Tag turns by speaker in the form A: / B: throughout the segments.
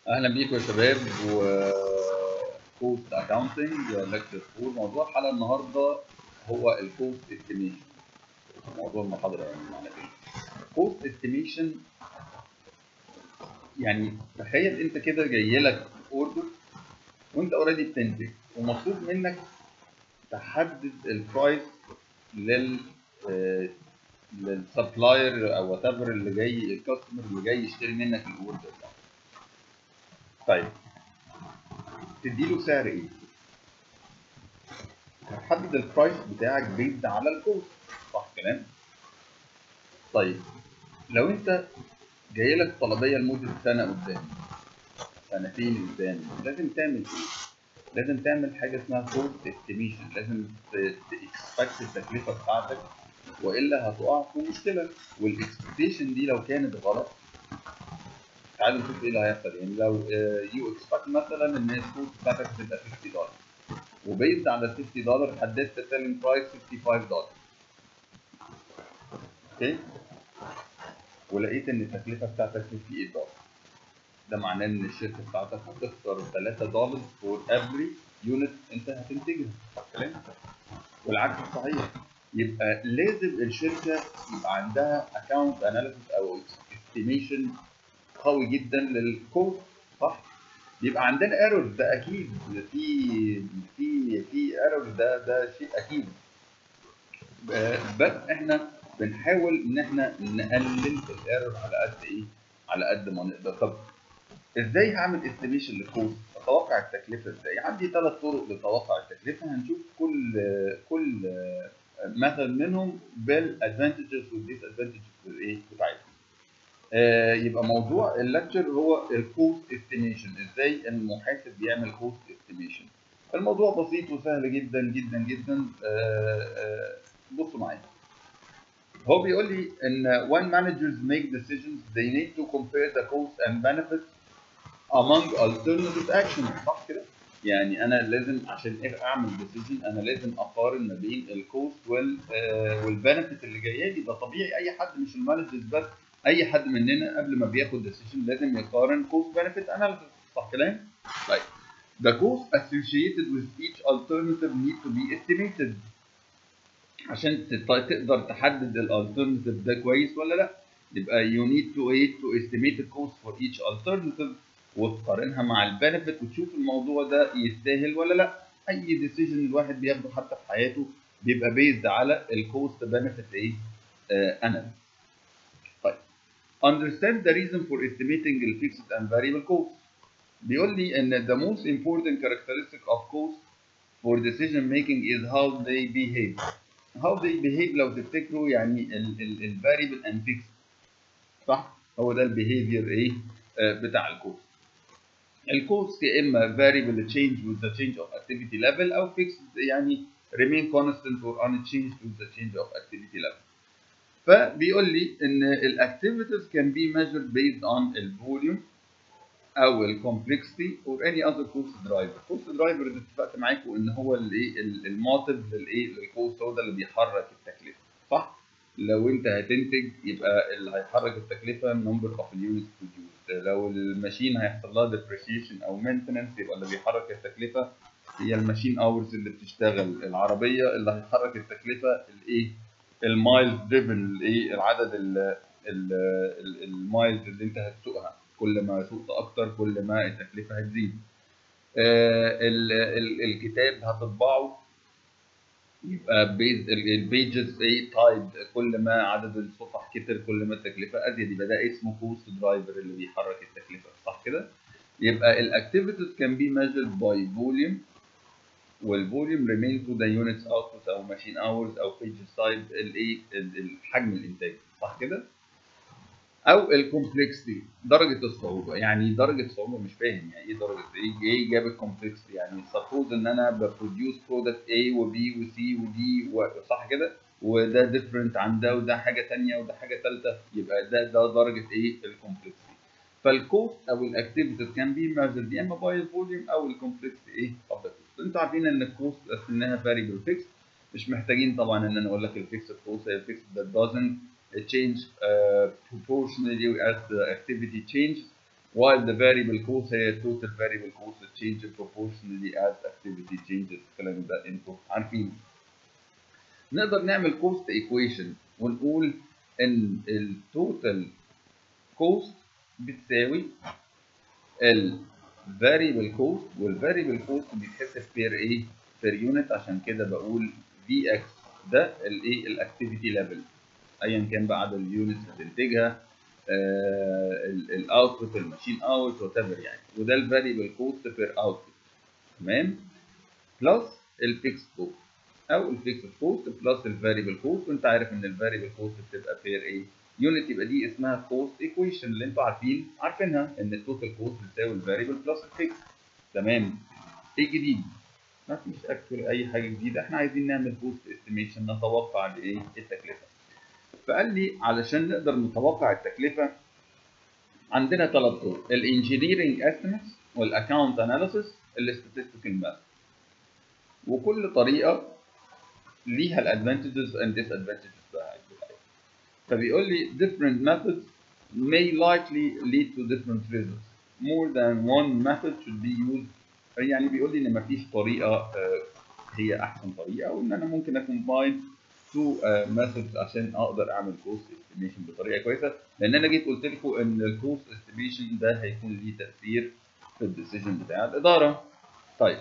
A: اهلا بيكم يا شباب و كوست اكاونتنج لكتشر 4 موضوع الحلقه النهارده هو الكوست استيميشن موضوع المحاضره يعني معنى كده كوست استيميشن يعني تخيل انت كده جاي لك اوردر وانت اوريدي بتنتج ومطلوب منك تحدد البرايس لل للسبلاير او وات ايفر اللي جاي الكاستمر اللي جاي يشتري منك الاوردر ده طيب تديله سعر ايه؟ هتحدد البرايس بتاعك بيزد على الكوست صح كلام؟ طيب لو انت جاي لك طلبيه لمده سنه قدام سنتين قدام لازم تعمل ايه؟ لازم تعمل حاجه اسمها كوست استيميشن لازم تكسبكت التكلفه بتاعتك والا هتقع في مشكله والاكسبكتيشن دي لو كانت غلط تعالوا نشوف ايه اللي هيحصل يعني لو يو اكسبكت مثلا ان الكوست بتاعتك تبقى 50 دولار وبيزد على 50 دولار حددت السيلينج برايس 65 دولار اوكي ولقيت ان التكلفه بتاعتك 58 دولار ده معناه ان الشركه بتاعتك هتخسر 3 دولار فور افري يونت انت هتنتجها كلام والعكس صحيح يبقى لازم الشركه يبقى عندها اكونت اناليسيس او استيميشن قوي جدا للكوست صح يبقى عندنا ايرور ده اكيد في في في ايرور ده ده شيء اكيد بس احنا بنحاول ان احنا نقلل الايرور على قد ايه على قد ما نقدر طب ازاي هعمل استيميشن للكوست اتوقع التكلفه ازاي عندي ثلاث طرق لتوقع التكلفه هنشوف كل كل مثل منهم بالادفانتجز والديس ادفانتجز ايه بتاعتهم آه يبقى موضوع اللكتشر هو الكوست استيميشن ازاي المحاسب بيعمل كوست استيميشن الموضوع بسيط وسهل جدا جدا جدا آه آه بصوا معايا هو بيقول لي ان when managers make decisions they need to compare the cost and benefits among alternative actions صح كده؟ يعني انا لازم عشان اعمل ديسيجن انا لازم اقارن ما بين الكوست وال والبنفيت اللي جايه لي ده طبيعي اي حد مش المانجرز بس اي حد مننا قبل ما بياخد ديسيجن لازم يقارن كوست بنفيت اناليسيس صح كلام؟ طيب The cost associated with each alternative need to be estimated عشان تقدر تحدد الالترناتيف ده كويس ولا لا يبقى you need to to estimate the cost for each alternative وتقارنها مع البنفيت وتشوف الموضوع ده يستاهل ولا لا اي ديسيجن الواحد بياخده حتى في حياته بيبقى بيزد على الكوست بنفيت ايه اناليسيس طيب understand the reason for estimating the fixed and variable cost بيقول لي ان the most important characteristic of cost for decision making is how they behave how they behave لو تفتكروا يعني ال variable and fixed صح هو ده البيهيفير ايه بتاع الكوست الكوست يا اما variable change with the change of activity level او fixed يعني remain constant or unchanged with the change of activity level فبيقول لي ان الاكتيفيتيز can be measured based on الفوليوم او الكومبلكسيتي or any other cost driver cost driver اللي اتفقت معاكم ان هو الايه الموتيف للايه للكوست هو ده اللي بيحرك التكلفه صح لو انت هتنتج يبقى اللي هيحرك التكلفه number of units produced لو الماشين هيحصل لها depreciation او maintenance يبقى اللي بيحرك التكلفه هي الماشين اورز اللي بتشتغل العربيه اللي هيحرك التكلفه الايه المايلز دريفن الايه العدد المايلز اللي انت هتسوقها كل ما سوقت اكتر كل ما التكلفه هتزيد آه الكتاب هتطبعه يبقى بيز البيجز ايه تايب كل ما عدد الصفح كتر كل ما التكلفه ازيد يبقى ده اسمه كوست درايفر اللي بيحرك التكلفه صح كده يبقى الاكتيفيتيز كان بي measured باي فوليوم والفوليوم ريمين تو ذا يونتس اوتبوت او ماشين اورز او بيجز تايب الايه الحجم الانتاج صح كده او الكومبلكسيتي درجه الصعوبه يعني درجه الصعوبه مش فاهم يعني ايه درجه ايه ايه جاب الكومبلكسيتي يعني سبوز ان انا ببروديوس برودكت A وبي وسي ودي صح كده وده ديفرنت عن ده وده حاجه ثانيه وده حاجه ثالثه يبقى ده ده درجه ايه الكومبلكسيتي فالكوست او الاكتيفيتيز كان بي ميجرد يا اما باي الفوليوم او الكومبلكسيتي ايه اوف ذا كوست انتوا عارفين ان الكوست قسمناها فاريبل فيكس مش محتاجين طبعا ان انا اقول لك الفيكسد كوست هي الفيكسد that doesn't change uh, proportionally as the activity changes while the variable cost هي total variable cost change proportionally as activity changes الكلام ده انتوا عارفين نقدر نعمل cost equation ونقول ان التوتال cost بتساوي ال variable cost وال variable cost بيتحسب بير ايه بير يونت عشان كده بقول في اكس ده الايه الاكتيفيتي ليفل ايا كان بقى عدد اليونتس هتنتجها الاوتبوت الماشين اوت وات ايفر يعني وده الفاريبل كوست بير اوتبوت تمام بلس الفيكس كوست او الفيكس كوست بلس الفاريبل كوست وانت عارف ان الفاريبل كوست بتبقى بير ايه يونت يبقى دي اسمها كوست ايكويشن اللي انتوا عارفين عارفينها ان التوتال كوست بتساوي الفاريبل بلس الفيكس تمام ايه جديد ما فيش اكتر اي حاجه جديده احنا عايزين نعمل كوست استيميشن نتوقع لايه التكلفه فقال لي علشان نقدر نتوقع التكلفه عندنا ثلاث طرق الانجينيرنج استيميتس والاكونت اناليسيس الاستاتستيكال ماث وكل طريقه ليها الادفانتجز اند ديس ادفانتجز فبيقول لي different methods may likely lead to different results more than one method should be used يعني بيقول لي ان مفيش طريقه هي احسن طريقه وان انا ممكن اكومباين تو ميثودز عشان اقدر اعمل كوست استيميشن بطريقه كويسه لان انا جيت قلت لكم ان الكوست استيميشن ده هيكون ليه تاثير في الديسيجن بتاع الاداره طيب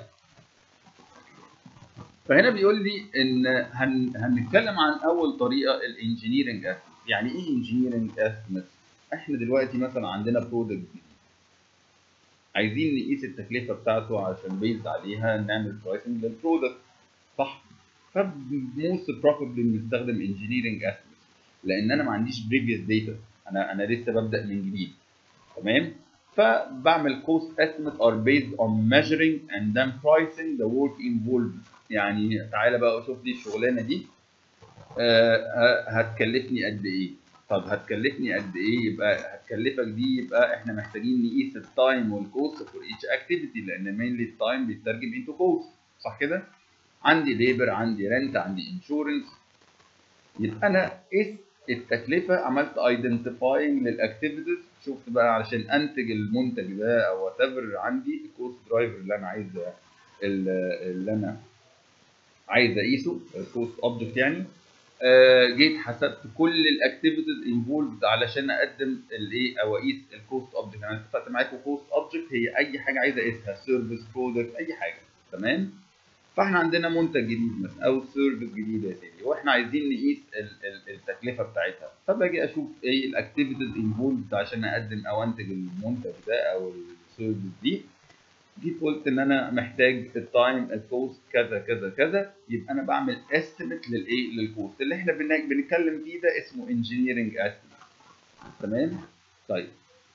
A: فهنا بيقول لي ان هن هنتكلم عن اول طريقه الانجينيرنج استيميت يعني ايه انجينيرنج استيميت احنا دلوقتي مثلا عندنا برودكت جديد عايزين نقيس التكلفه بتاعته عشان بيز عليها نعمل برايسنج للبرودكت صح فموست بروبلي بنستخدم انجينيرنج استيميت لان انا ما عنديش بريفيوس داتا انا انا لسه ببدا من جديد تمام فبعمل cost estimate are based on measuring and then pricing the work involved يعني تعالى بقى شوف لي الشغلانه دي آه هتكلفني قد ايه طب هتكلفني قد ايه يبقى هتكلفك دي يبقى احنا محتاجين نقيس التايم والكوست فور ايتش اكتيفيتي لان مينلي التايم بيترجم انتو كوست صح كده عندي ليبر عندي رنت عندي انشورنس يبقى انا قست التكلفه عملت ايدنتيفاينج للاكتيفيتيز شفت بقى علشان انتج المنتج ده او وات ايفر عندي الكوست درايفر اللي انا عايز اللي انا عايز اقيسه الكوست اوبجكت يعني آه جيت حسبت كل الاكتيفيتيز انفولد علشان اقدم الايه او اقيس الكوست اوبجكت انا اتفقت معاكم كوست اوبجكت هي اي حاجه عايز اقيسها سيرفيس برودكت اي حاجه تمام فاحنا عندنا منتج جديد مثلا او سيرفيس جديده يا سيدي واحنا عايزين نقيس التكلفه بتاعتها فباجي اشوف ايه الاكتيفيتيز انفولد عشان اقدم او انتج المنتج ده او السيرفيس دي جيت قلت ان انا محتاج التايم الكوست كذا كذا كذا يبقى انا بعمل استيميت للايه للكوست اللي احنا بنتكلم فيه ده اسمه انجينيرنج استيميت تمام طيب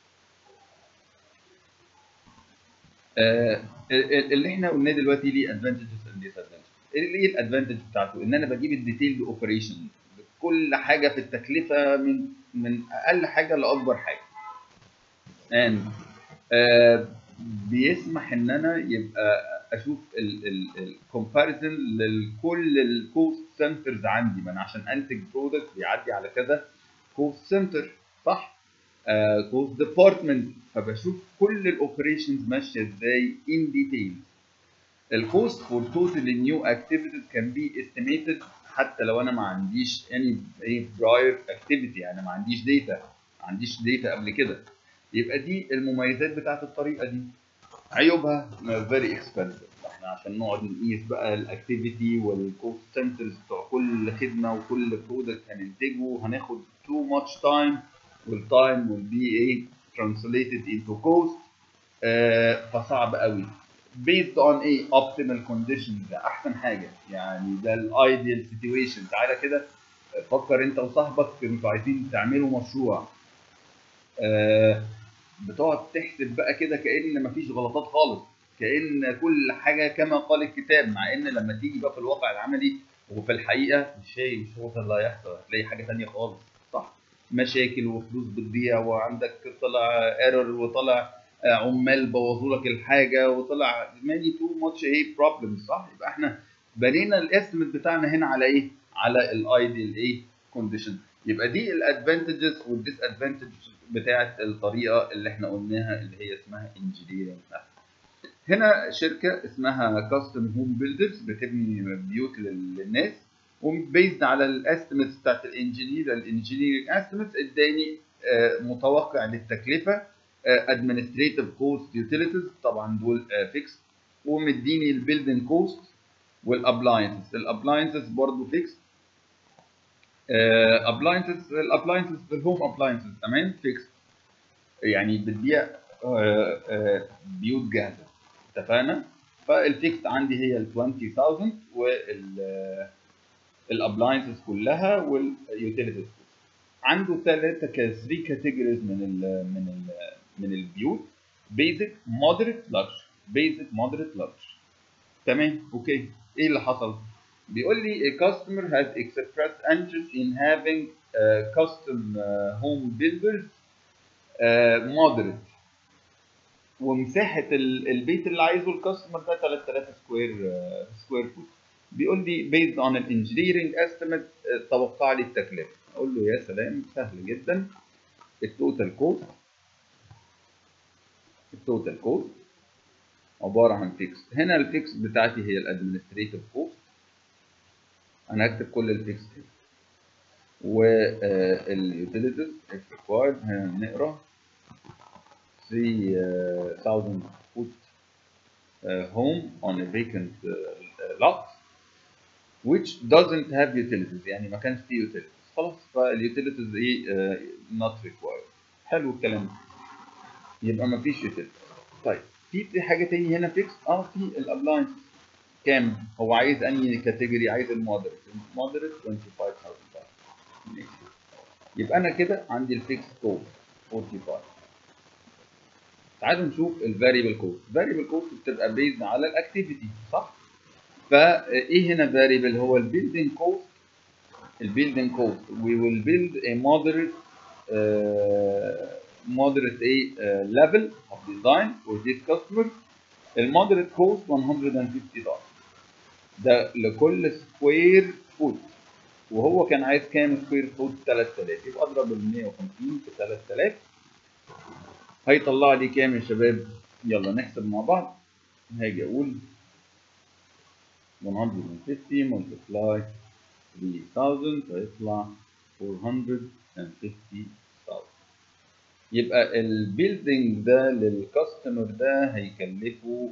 A: آه اللي احنا قلناه دلوقتي ليه ادفانتجز اند ديس ادفانتجز ايه الادفانتج بتاعته ان انا بجيب الديتيلد اوبريشن كل حاجه في التكلفه من من اقل حاجه لاكبر حاجه and آه بيسمح ان انا يبقى اشوف الكومباريزن لكل الكوست سنترز عندي ما انا عشان انتج برودكت بيعدي على كذا كوست سنتر صح كوست uh, ديبارتمنت فبشوف كل الاوبريشنز ماشيه ازاي ان ديتيل الكوست فور توتال نيو اكتيفيتيز كان بي استيميتد حتى لو انا ما عنديش اني ايه براير اكتيفيتي يعني ما عنديش داتا ما عنديش داتا قبل كده يبقى دي المميزات بتاعت الطريقه دي عيوبها فيري اكسبنسيف احنا عشان نقعد نقيس بقى الاكتيفيتي والكوست سنترز بتوع كل خدمه وكل برودكت هننتجه هناخد تو ماتش تايم والتايم will be ايه translated into cost آه فصعب قوي based on ايه optimal conditions ده احسن حاجه يعني ده الايديال سيتويشن تعالى كده فكر انت وصاحبك انتوا عايزين تعملوا مشروع آه بتقعد تحسب بقى كده كان مفيش غلطات خالص كان كل حاجه كما قال الكتاب مع ان لما تيجي بقى في الواقع العملي وفي الحقيقه مش هي مش هو اللي هيحصل هتلاقي حاجه ثانيه خالص صح مشاكل وفلوس بتضيع وعندك طلع ايرور وطلع عمال بوظوا لك الحاجه وطلع ماني تو ماتش ايه بروبلم صح يبقى احنا بنينا الاستيميت بتاعنا هنا على ايه؟ على الايديال ايه كونديشن يبقى دي الادفانتجز والديس ادفانتجز بتاعه الطريقه اللي احنا قلناها اللي هي اسمها انجينيرنج هنا شركه اسمها كاستم هوم بيلدرز بتبني بيوت للناس وبيزد على الاستيمتس بتاعت الانجينير الانجينيرنج استيمتس اداني متوقع للتكلفه ادمنستريتيف كوست يوتيليتيز طبعا دول فيكس ومديني البيلدنج كوست والابلاينسز الابلاينسز برضه فيكس ابلاينسز الابلاينسز الهوم ابلاينسز تمام فيكس يعني بتبيع بيوت جاهزه اتفقنا فالفيكس عندي هي ال 20000 وال الابلاينسز كلها واليوتيليتيز عنده ثلاثه 3 كاتيجوريز من ال من ال من البيوت بيزك مودريت لارج بيزك مودريت لارج تمام اوكي ايه اللي حصل بيقول لي a customer has expressed interest in having uh, custom uh, home builders uh, moderate ومساحة البيت اللي عايزه الكاستمر ده 3000 سكوير سكوير فوت بيقول لي based on an engineering estimate توقع لي التكلفة اقول له يا سلام سهل جدا التوتال كوست التوتال كوست عبارة عن فيكس هنا الفيكس بتاعتي هي الادمنستريتيف كوست انا هكتب كل الفيكس كده واليوتيليتيز اف ريكوايرد هنقرا 3000 foot uh, home on a vacant uh, lot which doesn't have utilities يعني ما كانش فيه utilities خلاص فاليوتيليتيز ايه uh, not required حلو الكلام ده يبقى ما فيش utilities طيب في في حاجه تاني هنا فيكس اه في الابلاينس كام هو عايز انهي كاتيجوري عايز المودريت المودريت 25000 ماشي يبقى انا كده عندي الفيكس كوست 45 تعالوا نشوف الفاريبل كوست الفاريبل كوست بتبقى بيزد على الاكتيفيتي صح فايه هنا فاريبل هو البيلدينج كوست البيلدينج كوست we will build a moderate uh, moderate a uh, level of design for this customer المودريت كوست 150 دولار ده لكل سكوير فوت وهو كان عايز كام سكوير فوت 3000 يبقى اضرب ال 150 في 3000 هيطلع لي كام يا شباب يلا نحسب مع بعض هاجي اقول 150 multiply 3000 هيطلع 450000 يبقى البيلدينج ده للكاستمر ده هيكلفه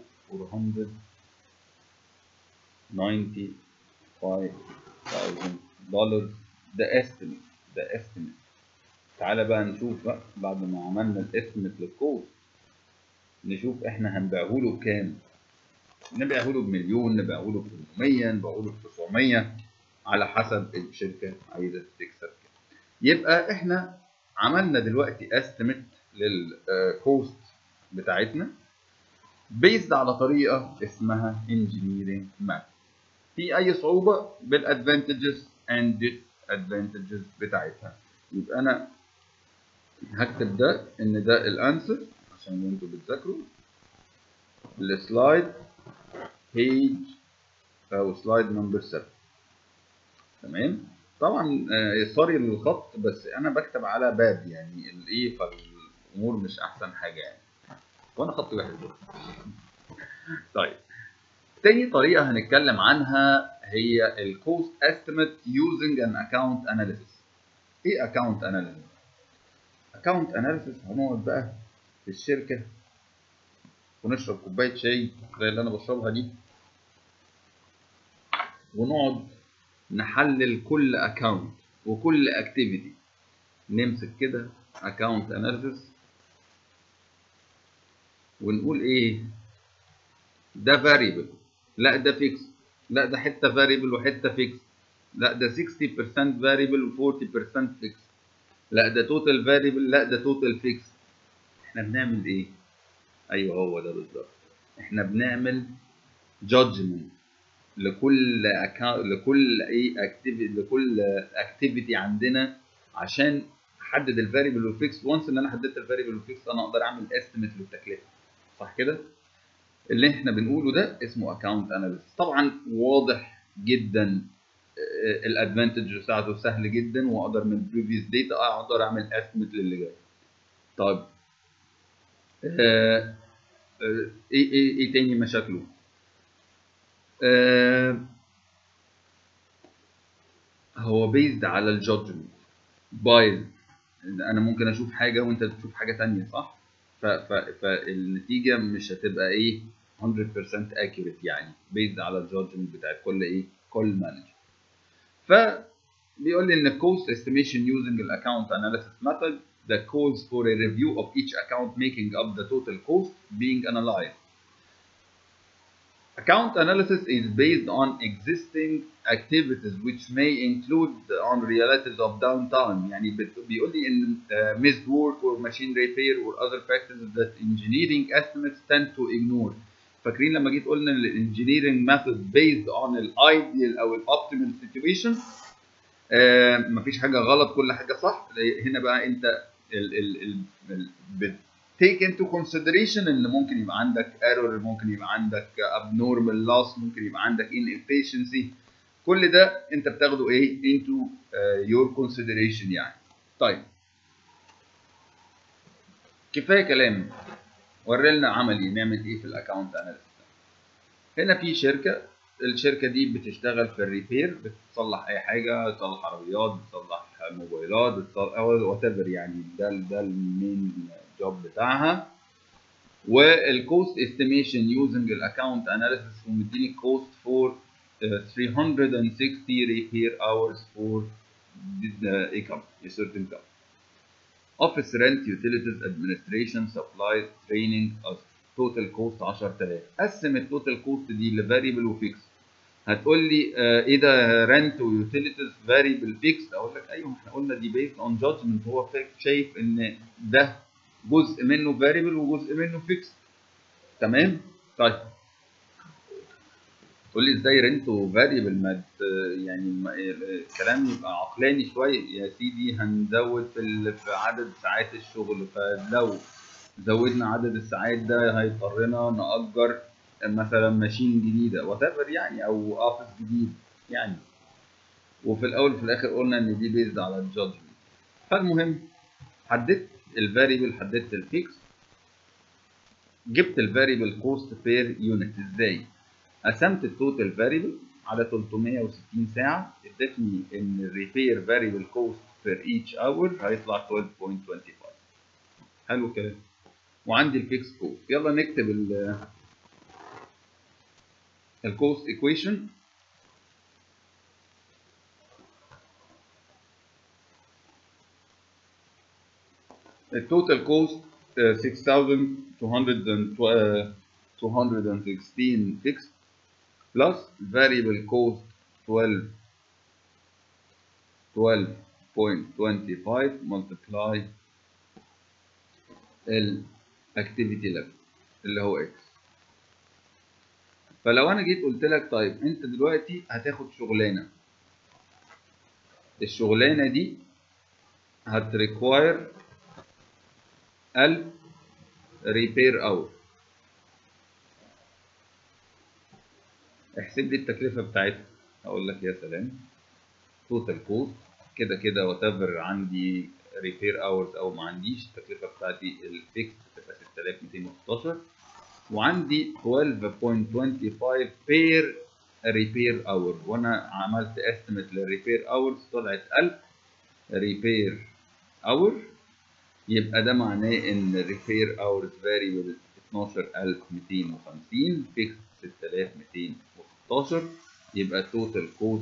A: 495000 دولار ده استيميت ده استيميت تعالى بقى نشوف بقى بعد ما عملنا الاستيميت للكوست نشوف احنا هنبيعه له بكام نبيعه له بمليون نبيعه له ب 800 نبيعه له ب 900 على حسب الشركه عايزه تكسب كام يبقى احنا عملنا دلوقتي استيميت للكوست بتاعتنا بيزد على طريقه اسمها انجينيرنج ماب في اي صعوبه بالادفانتجز اند disadvantages بتاعتها يبقى انا هكتب ده ان ده الانسر عشان انتوا بتذاكروا السلايد بيج او سلايد نمبر 7 تمام طبعا سوري للخط بس انا بكتب على باب يعني الايه فالامور مش احسن حاجه يعني وانا خطي وحش برضه طيب تاني طريقه هنتكلم عنها هي الكوست استيميت يوزنج ان اكونت اناليسيس ايه اكونت اناليسيس اكونت اناليسيس هنقعد بقى في الشركه ونشرب كوبايه شاي زي اللي انا بشربها دي ونقعد نحلل كل اكونت وكل اكتيفيتي نمسك كده اكونت اناليسيس ونقول ايه ده فاريبل لا ده فيكس لا ده حته فاريبل وحته فيكس لا ده 60% فاريبل و40% فيكس لا ده توتال فاريبل لا ده توتال فيكس احنا بنعمل ايه ايوه هو ده بالظبط احنا بنعمل جادجمنت لكل account لكل ايه اكتيفيتي لكل اكتيفيتي عندنا عشان احدد الفاريبل والفيكس وانس ان انا حددت الفاريبل والفيكس انا اقدر اعمل استيميت للتكلفه صح كده اللي احنا بنقوله ده اسمه اكونت اناليسيس طبعا واضح جدا الادفانتج بتاعته سهل جدا واقدر من بريفيوس داتا اقدر اعمل استيميت للي جاي طيب آه، آه، ايه ايه ايه تاني مشاكله آه، هو بيزد على الجادجمنت بايز انا ممكن اشوف حاجه وانت تشوف حاجه تانية صح ف ف فالنتيجه مش هتبقى ايه 100% accurate يعني بيزد على الجادجمنت بتاعت كل ايه كل مانجر فبيقول لي ان cost estimation using the account analysis method that calls for a review of each account making up the total cost being analyzed Account analysis is based on existing activities which may include the unrealities of downtime يعني بت- بيقول لي ان uh, missed work or machine repair or other factors that engineering estimates tend to ignore فاكرين لما جيت قلنا ال engineering method based on ال ideal او ال optimal situation آه مفيش حاجه غلط كل حاجه صح هنا بقى انت ال ال ال ال بت take into consideration ان ممكن يبقى عندك error ممكن يبقى عندك abnormal loss ممكن يبقى عندك inefficiency كل ده انت بتاخده ايه into uh, your consideration يعني طيب كفايه كلام وريلنا عملي نعمل ايه في الاكونت اناليسيس هنا في شركه الشركه دي بتشتغل في الريبير بتصلح اي حاجه بتصلح عربيات بتصلح موبايلات بتصلح وات ايفر يعني ده ده المين جوب بتاعها والكوست استيميشن يوزنج الاكونت اناليسيس ومديني كوست فور 360 repair hours for a company a certain company office rent utilities administration supplies training as total cost 10000 قسم التوتال كوست دي لفاريبل وفيكس هتقول لي آه ايه ده رنت ويوتيليتيز فاريبل فيكس اقول لك ايوه احنا قلنا دي بيزد اون جادجمنت هو شايف ان ده جزء منه فاريبل وجزء منه فيكس تمام طيب تقول لي ازاي رنت وفاريبل ما يعني ما الكلام يبقى عقلاني شويه يا سيدي هنزود في ال- في عدد ساعات الشغل فلو زودنا عدد الساعات ده هيضطرنا نأجر مثلا ماشين جديده وات يعني او اوفيس جديد يعني وفي الاول وفي الاخر قلنا ان دي بيزد على الجادجمنت فالمهم حددت الفاريبل حددت الفيكس جبت الفاريبل كوست بير يونت ازاي قسمت التوتال فاريبل على 360 ساعه ادتني ان الريبير فاريبل كوست بير ايتش اور هيطلع 12.25 حلو الكلام وعندي الفيكس كوست يلا نكتب ال الكوست ايكويشن التوتال كوست 6216 fixed plus variable cost 12 12.25 multiply ال activity level اللي هو x فلو انا جيت قلت لك طيب انت دلوقتي هتاخد شغلانه الشغلانه دي هتريكواير 1000 ريبير اور احسب لي التكلفه بتاعتها اقول لك يا سلام توتال كوست كده كده وات ايفر عندي ريبير اورز او ما عنديش التكلفه بتاعتي الفيكس تبقى 6216 وعندي 12.25 بير ريبير اور وانا عملت استيميت للريبير اورز طلعت 1000 ريبير اور يبقى ده معناه ان الريبير اورز فاريبل 12250 فيكس 6216 يبقى توتال كوست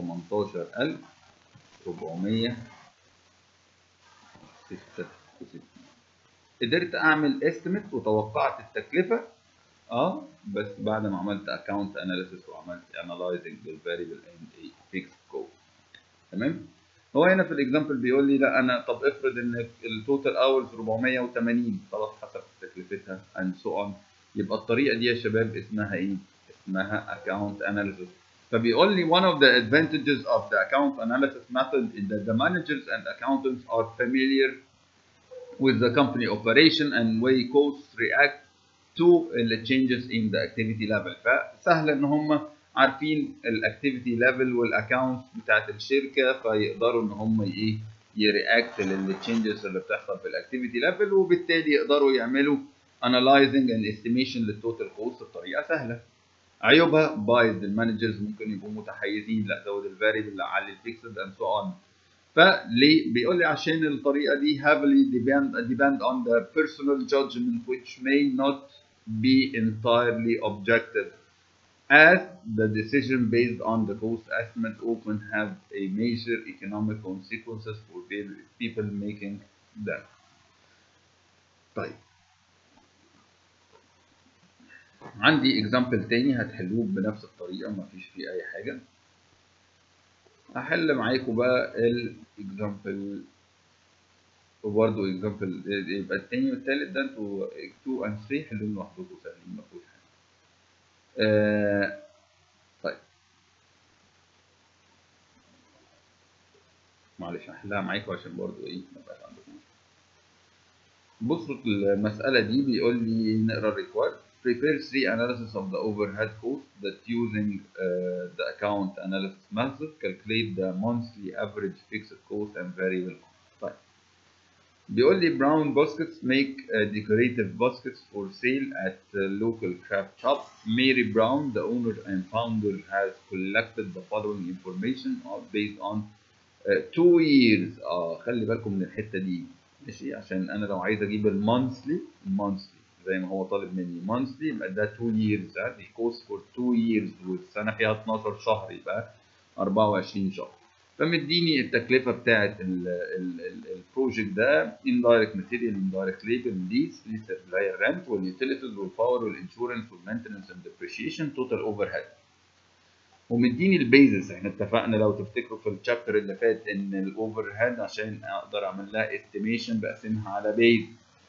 A: 18466 قدرت اعمل استيميت وتوقعت التكلفه اه بس بعد ما عملت اكونت اناليسيس وعملت انالايزنج للفاريبل اند اي فيكس كوست تمام هو هنا في الاكزامبل بيقول لي لا انا طب افرض ان التوتال اورز 480 خلاص حسب تكلفتها اند سو اون يبقى الطريقه دي يا شباب اسمها ايه؟ اسمها account analysis فبيقول لي one of the advantages of the account analysis method is that the managers and accountants are familiar with the company operation and way costs react to the changes in the activity level فسهل ان هم عارفين الاكتيفيتي ليفل والاكونت بتاعت الشركه فيقدروا ان هم ايه يرياكت للتشنجز اللي بتحصل في الاكتيفيتي ليفل وبالتالي يقدروا يعملوا انالايزنج اند استيميشن للتوتال كوست بطريقه سهله عيوبها بايظ المانجرز ممكن يبقوا متحيزين لا زود الفاريبل لا علي الفيكسد اند سو اون فليه بيقول لي عشان الطريقه دي heavily depend depend on the personal judgment which may not be entirely objective as the decision based on the cost estimate often have a major economic consequences for people making them. طيب عندي example تاني هتحلوه بنفس الطريقة مفيش فيه أي حاجة هحل معاكم بقى الاكزامبل وبرضه اكزامبل يبقى التاني والتالت ده انتوا 2 and 3 حلوهم لوحدكم سهلين مفيهوش حاجة آه طيب معلش هحلها معاكم عشان برضه ايه مبقاش عندكم بصوا المسألة دي بيقول لي نقرا الريكوارد prepare three analysis of the overhead cost that using uh, the account analysis method calculate the monthly average fixed cost and variable cost. طيب بيقول لي brown baskets make uh, decorative baskets for sale at uh, local craft shop. Mary Brown, the owner and founder, has collected the following information based on uh, two years. اه خلي بالكم من الحتة دي ماشي عشان انا لو عايز اجيب المونثلي المونثلي زي ما هو طالب مني monthly يبقى ده 2 years ها دي course for 2 years والسنة فيها 12 شهر يبقى 24 شهر فمديني التكلفة بتاعة البروجكت ده indirect material indirect labor lease lease اللي هي الرنت واليوتيليتيز والباور والانشورنس والمينتنس اند depreciation توتال اوفر هيد ومديني البيزس احنا اتفقنا لو تفتكروا في الشابتر اللي فات ان الاوفر هيد عشان اقدر اعمل لها استيميشن بقسمها على بيز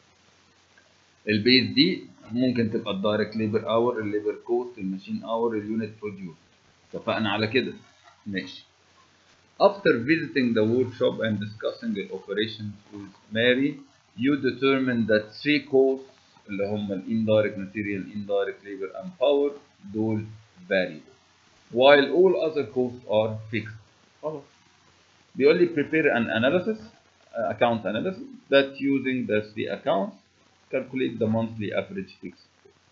A: البيز دي ممكن تبقى الدايركت ليبر اور الليبر كوست الماشين اور اليونت بروديوس اتفقنا على كده ماشي After visiting the workshop and discussing the operations with Mary, you determine that three costs اللي هم ال indirect material, indirect labor and power دول variable while all other costs are fixed. خلاص بيقول لي prepare an analysis uh, account analysis that using the three accounts calculate the monthly average fixed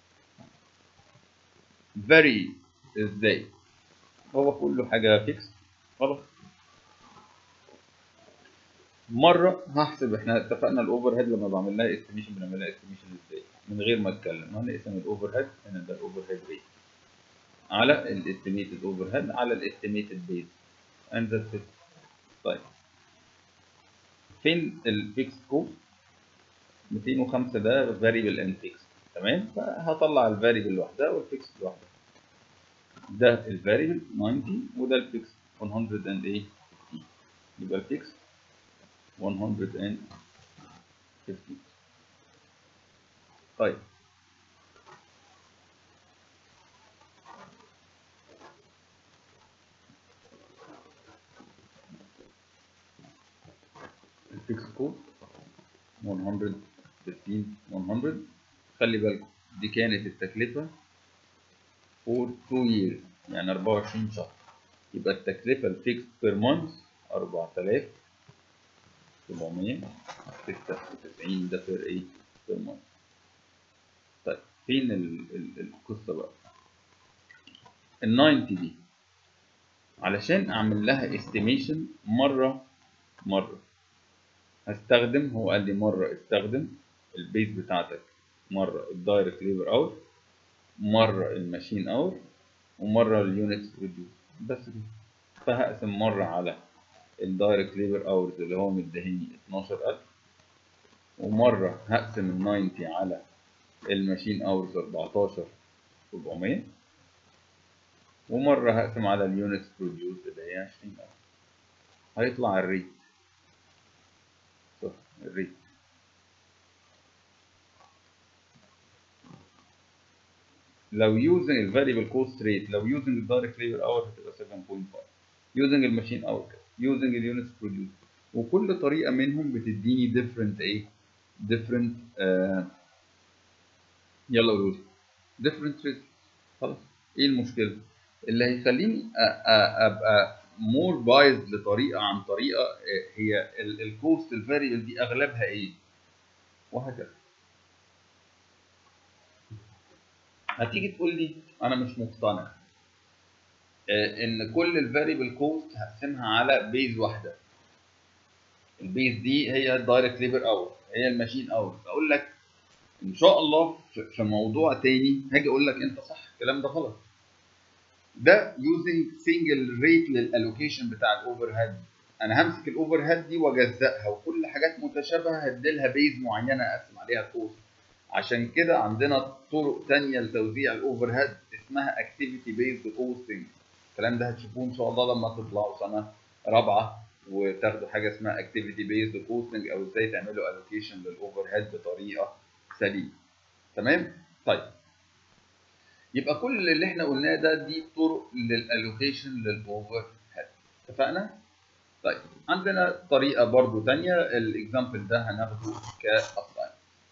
A: very ازاي هو كله حاجة fixed خلاص مرة هحسب احنا اتفقنا الاوفر هيد لما بعمل لها استيميشن بنعمل لها استيميشن ازاي من غير ما اتكلم هنقسم الاوفر هيد هنا ده الاوفر هيد ريت على الاستيميتد اوفر هيد على الاستيميتد بيز and that's it طيب فين الفيكس كوست 205 ده فاريبل اند فيكس تمام فهطلع الفاريبل لوحدها والفيكس لوحدها ده الفاريبل 90 وده الفيكس 108 يبقى الفيكس 150 طيب الفيكس كود 115 100 خلي بالكم دي كانت التكلفة for 2 years يعني 24 شهر يبقى التكلفة الفيكس بير مانث 4796 ده بير ايه بير مانث طيب فين ال ال القصة بقى ال 90 دي علشان اعمل لها استيميشن مرة مرة هستخدم هو قال لي مرة استخدم البيز بتاعتك مرة الدايركت ليبر اور مرة الماشين اور ومرة اليونت بروديوس بس كده فهقسم مرة على الدايركت ليبر اورز اللي هو مديهني 12000 ومرة هقسم ال 90 على الماشين اورز 14700 ومرة هقسم على اليونت بروديوس اللي هي 20000 هيطلع الريت صح الريت لو using ال variable cost rate لو using ال direct labor hour هتبقى 7.5 using الماشين hour using ال units produced وكل طريقة منهم بتديني different ايه different آه يلا قولوا different rate خلاص ايه المشكلة اللي هيخليني أ- أ- ابقى مور بايز لطريقه عن طريقه آه، هي الكوست الفاريبل دي اغلبها ايه وهكذا هتيجي تقول لي انا مش مقتنع آه، ان كل الفاريبل كوست هقسمها على بيز واحده البيز دي هي الدايركت ليبر اور هي الماشين اور اقول لك ان شاء الله في- في موضوع تاني هاجي اقول لك انت صح الكلام ده غلط ده يوزنج سنجل ريت للالوكيشن بتاع الاوفر هيد انا همسك الاوفر هيد دي واجزئها وكل حاجات متشابهه هديلها بيز معينه اقسم عليها كوست عشان كده عندنا طرق تانية لتوزيع الاوفر هيد اسمها اكتيفيتي بيزد كوستنج الكلام ده هتشوفوه ان شاء الله لما تطلعوا سنه رابعه وتاخدوا حاجه اسمها اكتيفيتي بيزد كوستنج او ازاي تعملوا الوكيشن للاوفر هيد بطريقه سليمه تمام طيب يبقى كل اللي احنا قلناه ده دي طرق للالوكيشن للاوفر هيد اتفقنا طيب عندنا طريقه برضو تانية الاكزامبل ده هناخده كاصلاين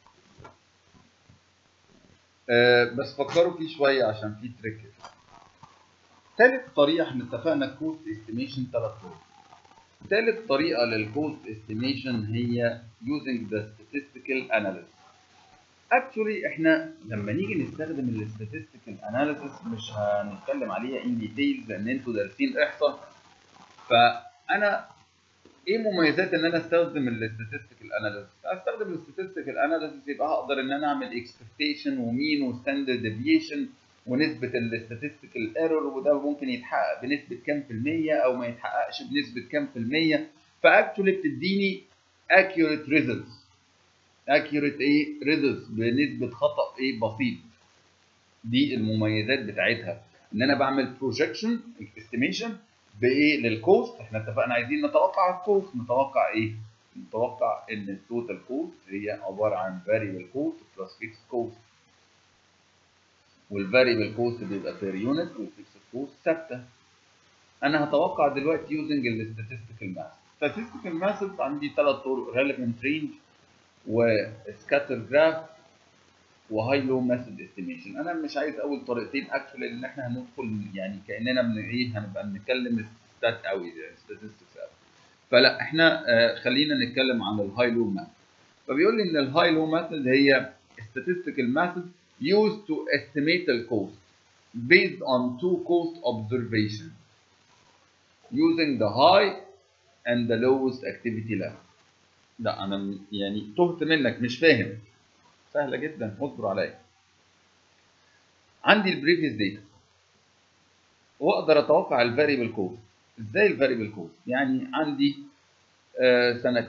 A: أه بس فكروا فيه شويه عشان فيه تريك ثالث طريقه احنا اتفقنا كوست استيميشن ثلاث طرق ثالث طريقه للكوست استيميشن هي using the statistical analysis اكشولي احنا لما نيجي نستخدم الاستاتستيكال اناليسيس مش هنتكلم عليها ان ديتيلز لان انتوا دارسين احصاء فانا ايه مميزات ان انا استخدم الاستاتستيكال اناليسيس استخدم الاستاتستيكال اناليسيس يبقى هقدر ان انا اعمل اكسبكتيشن ومين وستاندرد ديفيشن ونسبه الاستاتستيكال ايرور وده ممكن يتحقق بنسبه كام في الميه او ما يتحققش بنسبه كام في الميه فاكشولي بتديني accurate results accurate ايه results بنسبه خطا ايه بسيط دي المميزات بتاعتها ان انا بعمل بروجكشن استيميشن بايه للكوست احنا اتفقنا عايزين نتوقع الكوست نتوقع ايه نتوقع ان التوتال كوست هي عباره عن variable كوست بلس fixed كوست والفاريبل كوست بيبقى بير يونت والفيكسد كوست ثابته انا هتوقع دلوقتي يوزنج الستاتستيكال ماث statistical ماث عندي ثلاث طرق relevant range وسكاتر جراف وهاي لو ميثود استيميشن انا مش عايز اول طريقتين اكشولي لان احنا هندخل يعني كاننا من ايه هنبقى بنتكلم ستات قوي يعني statistics قوي فلا احنا آه خلينا نتكلم عن الهاي لو ميثود فبيقول لي ان الهاي لو ميثود هي statistical method used to estimate the cost based on two cost observation using the high and the lowest activity level لا انا م- يعني تهت منك مش فاهم سهله جدا اصبر عليا عندي البريفيس داتا واقدر اتوقع الفاريبل كوست ازاي الفاريبل كوست يعني عندي آه، سنه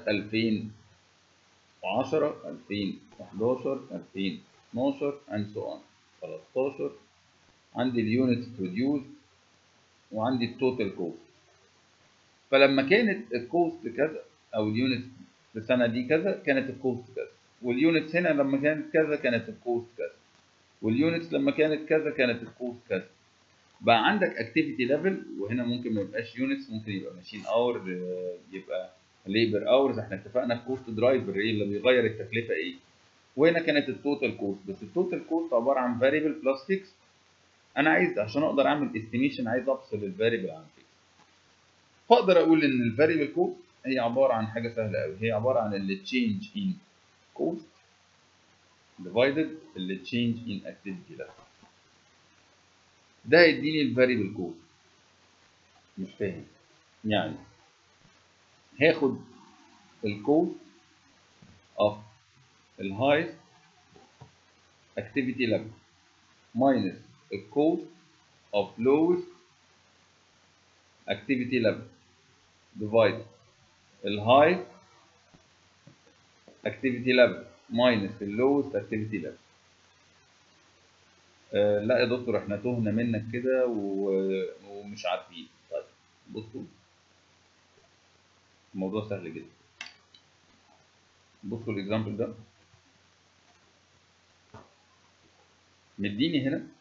A: 2010 2011 2012 and so on 13 عندي اليونتس بروديوس وعندي التوتال كوست فلما كانت الكوست كذا او اليونت في السنه دي كذا كانت الكوست كذا واليونتس هنا لما كانت كذا كانت الكوست كذا واليونتس لما كانت كذا كانت الكوست كذا بقى عندك اكتيفيتي ليفل وهنا ممكن ما يبقاش يونتس ممكن يبقى ماشين اور يبقى ليبر اورز احنا اتفقنا في كوست درايفر ايه اللي بيغير التكلفه ايه وهنا كانت التوتال كوست بس التوتال كوست عباره عن فاريبل بلس فيكس انا عايز عشان اقدر اعمل استيميشن عايز افصل الفاريبل عن فيكس فاقدر اقول ان الفاريبل كوست هي عباره عن حاجه سهله قوي هي عباره عن اللي تشينج ان كوست divided اللي تشينج ان اكتيفيتي ليفل ده هيديني الفاريبل كوست مش فاهم يعني هاخد الكوست of الهايست activity level minus the cost of lowest activity level divide الهاي activity level minus the lowest activity level آه لا يا دكتور احنا تهنا منك كده و- ومش عارفين طيب بصوا الموضوع سهل جدا بصوا الاكزامبل ده مديني هنا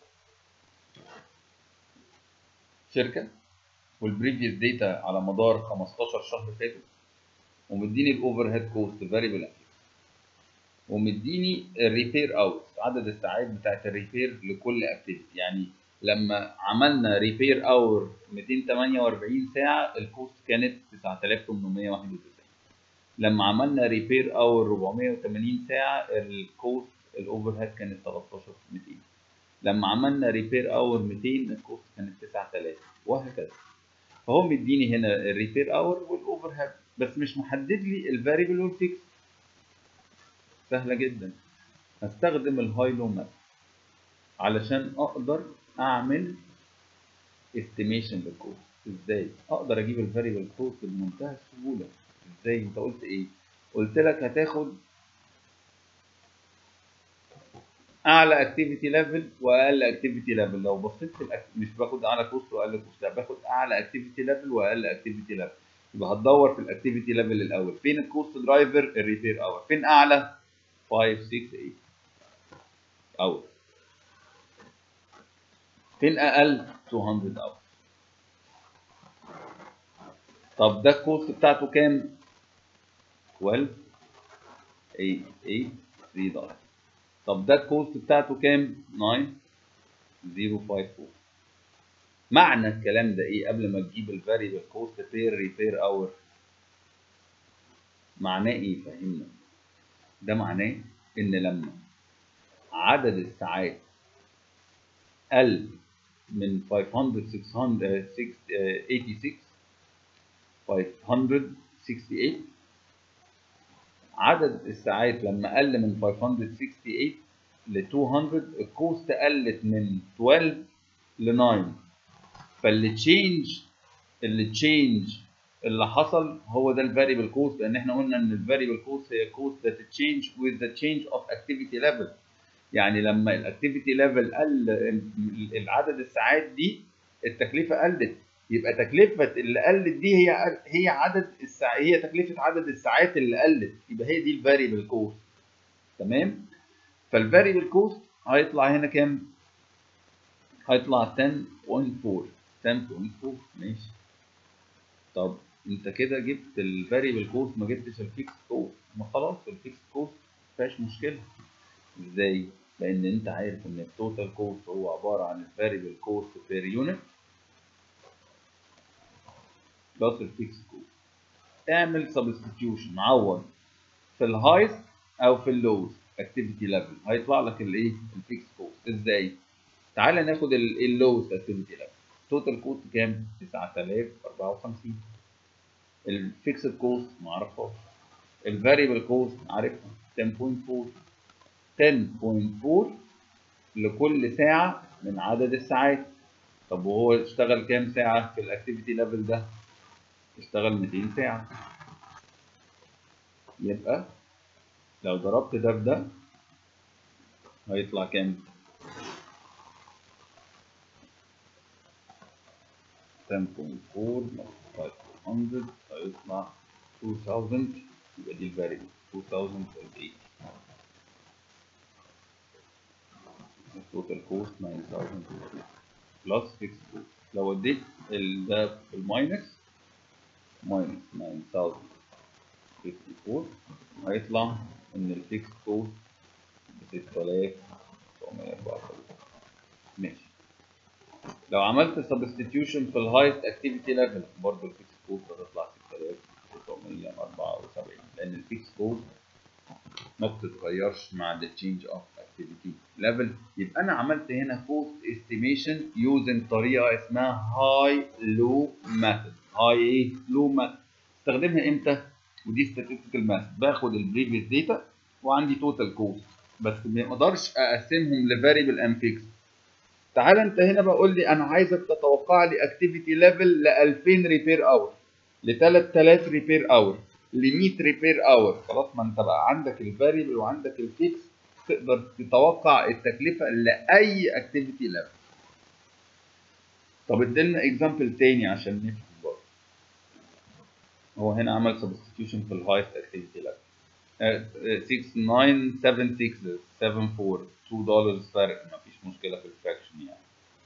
A: شركه والبريفيوس داتا على مدار 15 شهر فاتوا ومديني الاوفر هيد كوست فاريبل ومديني الريبير اوت عدد الساعات بتاعت الريبير لكل اكتيفيتي يعني لما عملنا ريبير اور 248 ساعه الكوست كانت 9891 لما عملنا ريبير اور 480 ساعه الكوست الاوفر هيد كانت 13200 لما عملنا ريبير اور 200 الكوست كانت 9000 وهكذا فهو مديني هنا الريبير اور والاوفر هيد بس مش محدد لي الفاريبل والفيكس سهله جدا هستخدم الهاي لو ماب علشان اقدر اعمل استيميشن للكوست ازاي اقدر اجيب الفاريبل كوست بمنتهى السهوله ازاي انت قلت ايه قلت لك هتاخد اعلى اكتيفيتي ليفل واقل اكتيفيتي ليفل لو بصيت في الأك... مش باخد اعلى كوست واقل كوست لا باخد اعلى اكتيفيتي ليفل واقل اكتيفيتي ليفل يبقى هتدور في الاكتيفيتي ليفل الاول فين الكوست درايفر الريبير اور فين اعلى 5 6 8 اور فين اقل 200 اور طب ده الكوست بتاعته كام 12 8 8 3 دولار طب ده الكوست بتاعته كام 9 054 معنى الكلام ده ايه قبل ما تجيب الفاريبل كوست بير ريبير اور معناه ايه فهمنا ده معناه ان لما عدد الساعات قل من 500 600 86 568 عدد الساعات لما قل من 568 ل 200 الكوست قلت من 12 ل 9 فاللي تشينج اللي تشينج اللي حصل هو ده الفاريبل كوست لان احنا قلنا ان الفاريبل كوست هي كوست ذات تشينج with the change of activity level يعني لما الاكتيفيتي ليفل قل العدد الساعات دي التكلفه قلت يبقى تكلفه اللي قلت دي هي هي عدد الساعات هي تكلفه عدد الساعات اللي قلت يبقى هي دي الفاريبل كوست تمام فالفاريبل كوست هيطلع هنا كام هيطلع 10.4 10.4 ماشي طب انت كده جبت الفاريبل كوست ما جبتش الفيكس كوست ما خلاص الفيكس كوست مفيهاش مشكله ازاي لان انت عارف ان التوتال كوست هو عباره عن الفاريبل كوست بير يونت بلس الفيكس كوست اعمل سبستيتيوشن عوض في الهايست او في اللوست اكتيفيتي ليفل هيطلع لك الايه الفيكس كوست ازاي تعالى ناخد اللوست اكتيفيتي ليفل توتال كوست كام 9054 الفيكسد كوست ما اعرفهاش الفاريبل كوست عارفها 10.4 10.4 لكل ساعة من عدد الساعات طب وهو اشتغل كام ساعة في الاكتيفيتي ليفل ده؟ اشتغل 200 ساعة يبقى لو ضربت ده في ده هيطلع كام؟ 10.4 multiplied 400 هيطلع 2000 يبقى دي الفاريبل 2008 total cost 9000 plus fixed cost لو اديت ال ده بالماينس ماينس 9054 هيطلع ان الفيكس كوست ب 6934 ماشي لو عملت سبستيتيوشن في الهايست اكتيفيتي ليفل برضه الفيكس كوست هتطلع 6974 لان الفيكس كوست ما بتتغيرش مع the change of activity level يبقى انا عملت هنا cost estimation using طريقه اسمها high low method high ايه low method استخدمها امتى ودي statistical method باخد البريفيس داتا وعندي total cost بس ما اقدرش اقسمهم لفاريبل and fixed تعال انت هنا بقول لي انا عايزك تتوقع لي activity level ل 2000 ريبير اور ل 3000 ريبير اور ل 100 ريبير اور خلاص ما انت بقى عندك الفاريبل وعندك الفيكس تقدر تتوقع التكلفه لاي اكتيفيتي ليفل طب ادينا اكزامبل تاني عشان نفهم برضه هو هنا عمل سبستيوشن في الهايست اكتيفيتي ليفل 6976 74 2 دولار فرق مفيش مشكله في الفراكشن يعني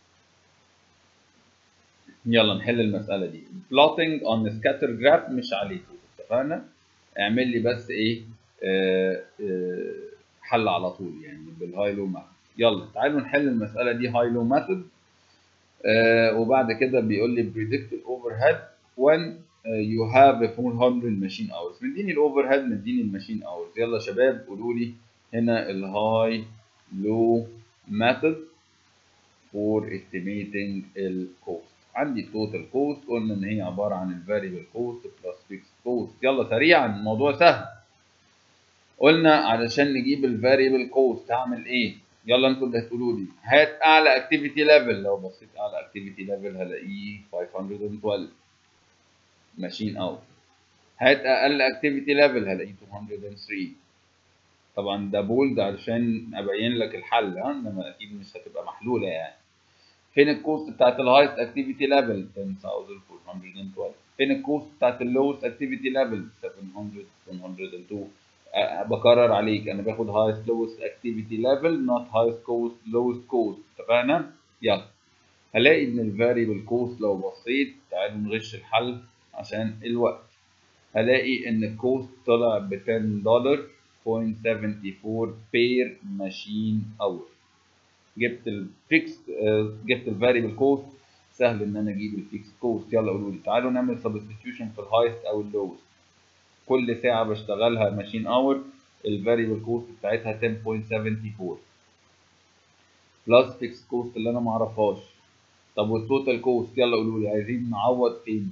A: يلا نحل المساله دي plotting on scatter graph مش عليه اتفقنا اعمل لي بس ايه آه آه حل على طول يعني بالهاي لو ميثود يلا تعالوا نحل المساله دي هاي لو ميثود آه وبعد كده بيقول لي predict الاوفر هيد when you have 400 machine hours مديني الاوفر هيد مديني الماشين hours يلا يا شباب قولوا لي هنا الهاي لو method for estimating الكوست عندي التوتال كوست قلنا ان هي عباره عن الفاريبل كوست بلس فيكس كوست يلا سريعا الموضوع سهل قلنا علشان نجيب الفاريبل كوست هعمل ايه يلا انتوا اللي هتقولوا لي هات اعلى اكتيفيتي ليفل لو بصيت اعلى اكتيفيتي ليفل هلاقيه 512 ماشين اوت هات اقل اكتيفيتي ليفل هلاقيه 203 طبعا ده بولد علشان ابين لك الحل ها انما اكيد مش هتبقى محلوله يعني فين الكوست بتاعت الهايست اكتيفيتي ليفل 10412 فين الكوست بتاعت اللوست اكتيفيتي ليفل 700 102 أه بكرر عليك انا باخد highest lowest activity level not highest cost lowest cost اتفقنا يلا هلاقي ان الفاريبل كوست لو بصيت تعالوا نغش الحل عشان الوقت هلاقي ان الكوست طلع ب 10 دولار 0.74 بير ماشين اور جبت الفيكس جبت الفاريبل كوست سهل ان انا اجيب الفيكس كوست يلا قولوا لي تعالوا نعمل سبستيتيوشن في الهايست او اللوست كل ساعة بشتغلها ماشين اور الفاريبل كوست بتاعتها 10.74 بلس فيكس كوست اللي انا معرفهاش طب والتوتال كوست يلا قولوا لي عايزين نعوض فين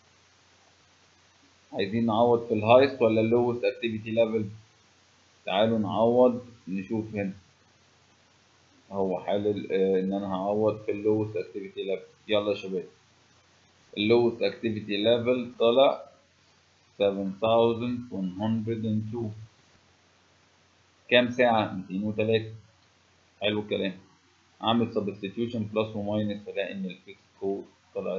A: عايزين نعوض في الهايست ولا اللوست اكتيفيتي ليفل تعالوا نعوض نشوف هنا هو حالل آه ان انا هعوض في اللوست اكتيفيتي ليفل يلا يا شباب اللوست اكتيفيتي ليفل طلع 7102 كام ساعة؟ 203 حلو الكلام أعمل سبستيتيوشن بلس وماينس ألاقي إن الفيكس كوست طلعت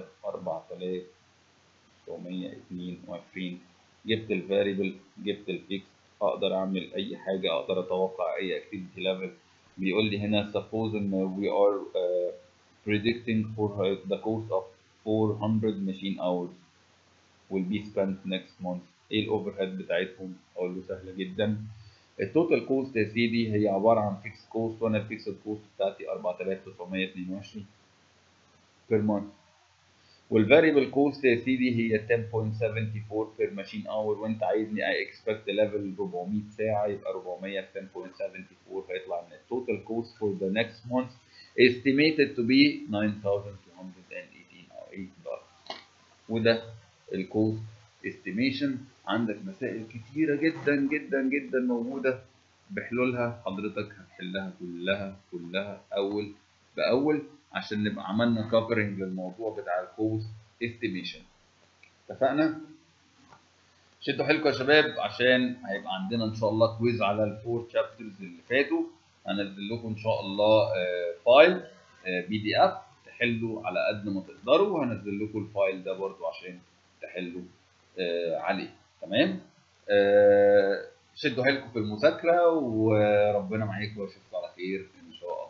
A: 4922 جبت الفاريبل جبت الفيكس أقدر أعمل أي حاجة أقدر أتوقع أي أكتيفيتي ليفل بيقول لي هنا suppose إن we are uh, predicting for the cost of 400 machine hours will be spent next month ايه الاوفر هيد بتاعتهم اقول له سهله جدا التوتال كوست يا سيدي هي عباره عن فيكس كوست وانا الفيكس كوست بتاعتي 4922 بير مانث والفاريبل كوست يا سيدي هي 10.74 بير ماشين اور وانت عايزني اي اكسبكت ليفل 400 ساعه يبقى 400 في 10.74 هيطلع ان التوتال كوست فور ذا نكست مانث estimated to be 9218 او 8 دولار وده الكوست استيميشن عندك مسائل كتيره جدا جدا جدا موجوده بحلولها حضرتك هتحلها كلها كلها اول باول عشان نبقى عملنا كفرنج للموضوع بتاع الكوست استيميشن اتفقنا شدوا حيلكم يا شباب عشان هيبقى عندنا ان شاء الله كويز على الفور شابترز اللي فاتوا هنزل لكم ان شاء الله فايل بي دي اف تحلوا على قد ما تقدروا وهنزل لكم الفايل ده برضو عشان تحلوا آه عليه تمام آه شدوا حيلكم في المذاكره وربنا معاكم واشوفكم على خير ان شاء الله